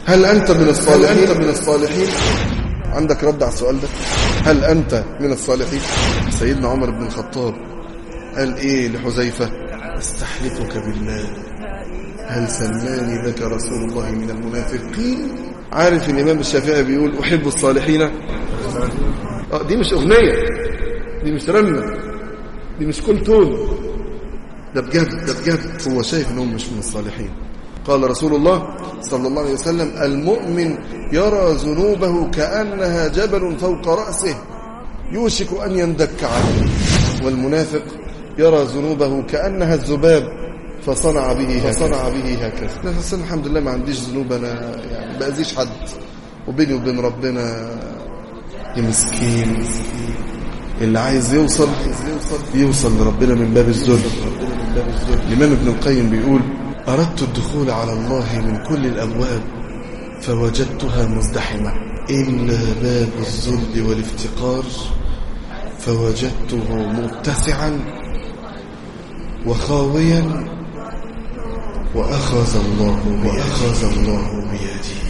هل أنت من الصالحين هل أنت من الصالحين عندك رد على السؤال ده هل أنت من الصالحين سيدنا عمر بن الخطاب قال إيه لحذيفة استحلفك بالله هل سماني لك رسول الله من المنافقين عارف الإمام الشافعي بيقول أحب الصالحين آه دي مش أغنية دي مش رنة دي مش كل تون ده بجد ده بجد هو شايف انهم مش من الصالحين قال رسول الله صلى الله عليه وسلم المؤمن يرى ذنوبه كأنها جبل فوق رأسه يوشك أن يندك عنه والمنافق يرى ذنوبه كأنها الذباب فصنع به فصنع به هكذا بس الحمد لله ما عنديش ذنوب انا يعني بأذيش حد وبيني وبين ربنا يا مسكين اللي عايز يوصل يوصل لربنا من باب الذل الإمام ابن القيم بيقول أردت الدخول على الله من كل الأبواب فوجدتها مزدحمة إلا باب الذل والافتقار فوجدته متسعا وخاويا وأخذ الله وأخذ الله بيدي